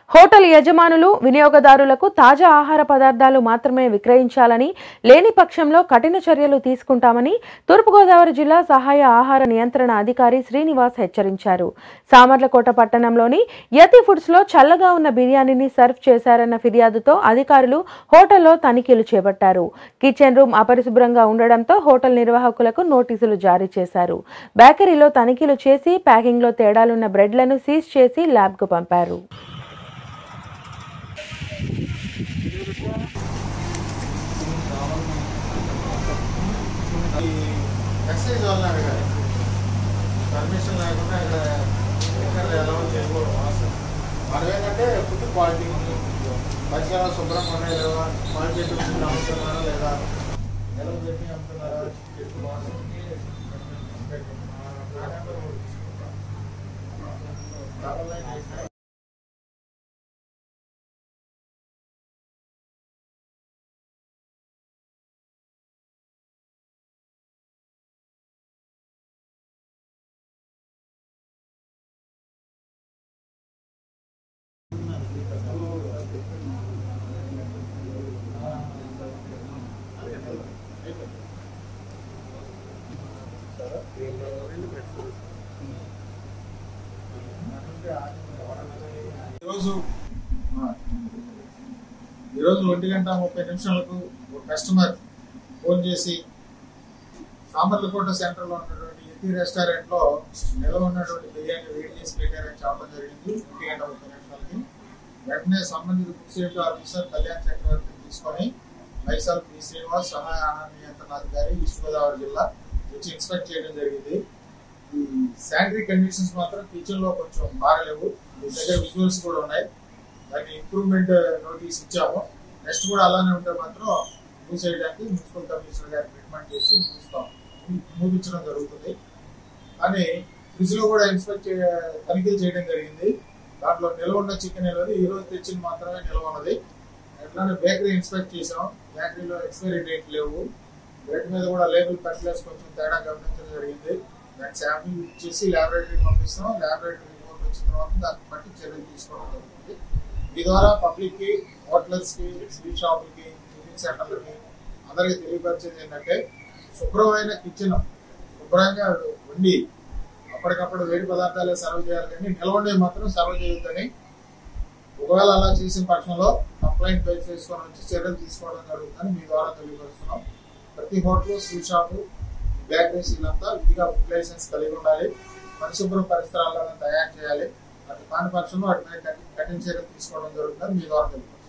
hotel యజమానులు వినియోగదారులకు తాజా ఆహార పదార్థాలు మాత్రమే విక్రయించాలని లేని పక్షంలో కఠిన చర్యలు తీసుకుంటామని తూర్పుగోదావరి జిల్లా సహాయ ఆహార నియంత్రణ అధికారి శ్రీనివాస్ హెచ్చరించారు సామర్లకోట పట్టణంలోని యతి ఫుడ్స్ లో చల్లగా ఉన్న బిర్యానీని సర్వ్ చేశారన్న ఫిర్యాదుతో అధికారులు హోటల్లో తనిఖీలు చేపట్టారు కిచెన్ రూమ్ అపరిశుభ్రంగా ఉండడంతో హోటల్ నిర్వాహకులకు నోటీసులు జారీ చేశారు బేకరీలో తనిఖీలు చేసి ప్యాకింగ్లో తేడాలున్న బ్రెడ్లను సీజ్ చేసి ల్యాబ్కు పంపారు ఈ ఎక్సైజ్ వాళ్ళని అడగాలి పర్మిషన్ లేకుండా ఇక్కడ ఎక్కడ ఎలా చేయకూడదు మనం ఏంటంటే ఫుడ్ క్వాలిటీ పరిసరాలు శుభ్రంగా ఉన్నాయి లేదా క్వాలిటీ ఫుడ్ అమ్ముతున్నారా లేదా ఎలా పెట్టి అమ్ముతున్నారా చెట్టు వాసన ఈరోజు ఆ, ఈరోజు ఒంటి గంట ముప్పై నిమిషాలకు ఒక కస్టమర్ ఫోన్ చేసి సామర్లకోట సెంటర్లో ఉన్నటువంటి ఎతి రెస్టారెంట్ లో నిల్వ ఉన్నటువంటి బిర్యానీ వేడి చేసి పెట్టారని చెప్పడం జరిగింది ఒంటి గంట ముప్పై నిమిషాలకి వెంటనే సంబంధిత ఫుడ్ సేఫ్టీ ఆఫీసర్ కళ్యాణ్ చక్రవర్తిని తీసుకొని వైఎస్ఆర్ పి శ్రీనివాస్ సహాయ ఆహార నియంత్రణాధికారి ఈస్ట్ గోదావరి జిల్లా వచ్చి ఇన్స్పెక్ట్ చేయడం జరిగింది ఈ శానిటరీ కండిషన్స్ మాత్రం కిచెన్ లో కొంచెం బాగలేవు మీ దగ్గర విజువల్స్ కూడా ఉన్నాయి దానికి ఇంప్రూవ్మెంట్ నోటీస్ ఇచ్చాము నెక్స్ట్ కూడా అలానే ఉంటే మాత్రం మూసేయడానికి మున్సిపల్ కమిషనర్ గారికి రికమెండ్ చేసి మూస్తాం మూపించడం జరుగుతుంది కానీ ఫ్రిడ్జ్ లో కూడా ఇన్స్పెక్ట్ తనిఖీలు చేయడం జరిగింది దాంట్లో నిల్వ ఉన్న చికెన్ అనేది ఈ రోజు తెచ్చింది మాత్రమే నిల్వ ఉన్నది అట్లానే బేకరీ ఇన్స్పెక్ట్ చేసాం బేకరీలో ఎక్స్పైరీ డేట్ లేవు బ్రెడ్ మీద కూడా లేబుల్ పెట్టలేసి కొంచెం తేడా గమనించడం జరిగింది దాని శాంపిల్ ఇచ్చేసి ల్యాబొరేటరీ పంపిస్తాం ల్యాబొరేటరీ రిపోర్ట్ వచ్చిన తర్వాత దాన్ని బట్టి చర్యలు తీసుకోవడం జరుగుతుంది ఈ ద్వారా పబ్లిక్ కి హోటల్స్ కి స్వీట్ షాపులకి టిఫిన్ సెంటర్లకి అందరికి తెలియపరిచేది ఏంటంటే శుభ్రమైన కిచెన్ శుభ్రంగా వండి అప్పటికప్పుడు వేడి పదార్థాలే సర్వ్ చేయాలి కానీ నిల్వండి మాత్రం సర్వ్ చేయొద్దని ఒకవేళ అలా చేసిన పక్షంలో కంప్లైంట్ ఫైల్ చేసుకొని వచ్చి చర్యలు తీసుకోవడం జరుగుతుందని మీ ద్వారా తెలియపరుస్తున్నాం ప్రతి హోటల్ స్వీట్ షాపు బేకరీస్ వీళ్ళంతా విధిగా ఫుడ్ లైసెన్స్ కలిగి ఉండాలి పరిశుభ్ర పరిసరాలను తయారు చేయాలి అటు కాని పక్షంలో అటు మీద కఠిన చర్యలు తీసుకోవడం జరుగుతుందని మీ ద్వారా తెలియపరుస్తున్నాం